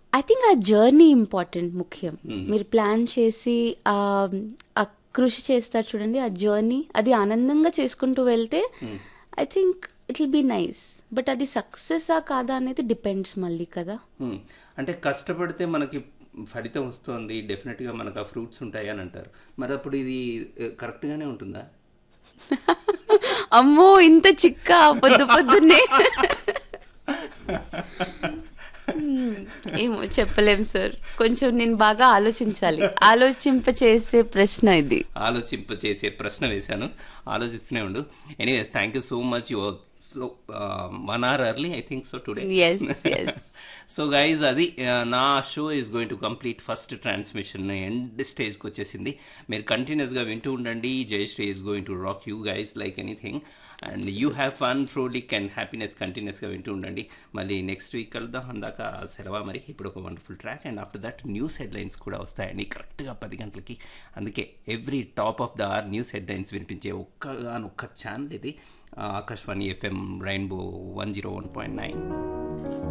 I think ఆ journey important ముఖ్యం మీరు ప్లాన్ చేసి ఆ ఆ కృషి చేస్తారు చూడండి ఆ జర్నీ అది ఆనందంగా చేసుకుంటూ వెళ్తే I think it will be nice but అది సక్సెస్ ఆ కాదా అనేది డిపెండ్స్ మళ్ళీ కదా Hmm. అంటే కష్టపడితే మనకి ఫలితం వస్తుంది డెఫినెట్గా మనకు ఆ ఫ్రూట్స్ ఉంటాయి అని అంటారు మరి అప్పుడు ఇది eh, కరెక్ట్గానే ఉంటుందా అమ్మో ఇంత చిక్క పొద్దు పొద్దున్నే Hmm, ఏమో చెప్పలేం సార్ కొంచెం నేను బాగా ఆలోచించాలి ఆలోచింప చేసే ప్రశ్న ఇది ఆలోచింప చేసే ప్రశ్న వేశాను ఆలోచిస్తూనే ఉండు anyways thank you so much you so one hour early I think so today S S so guys అది ఆ, నా show is going to complete first transmission end స్టేజ్కి వచ్చేసింది మీరు కంటిన్యూస్గా వింటూ ఉండండి Jayasri is going to rock you guys like anything and you have fun frolic and happiness కంటిన్యూస్గా వింటూ ఉండండి మళ్ళీ నెక్స్ట్ వీక్ కలుద్దాం అందాక సెలవా మరి ఇప్పుడు ఒక wonderful track and after that news headlines కూడా వస్తాయండి కరెక్ట్గా పది గంటలకి అందుకే every top of the hour news headlines వినిపించే ఒక్కగానొక్క ఛానల్ ఇది ఆ, Akashvani FM rainbow one zero one point nine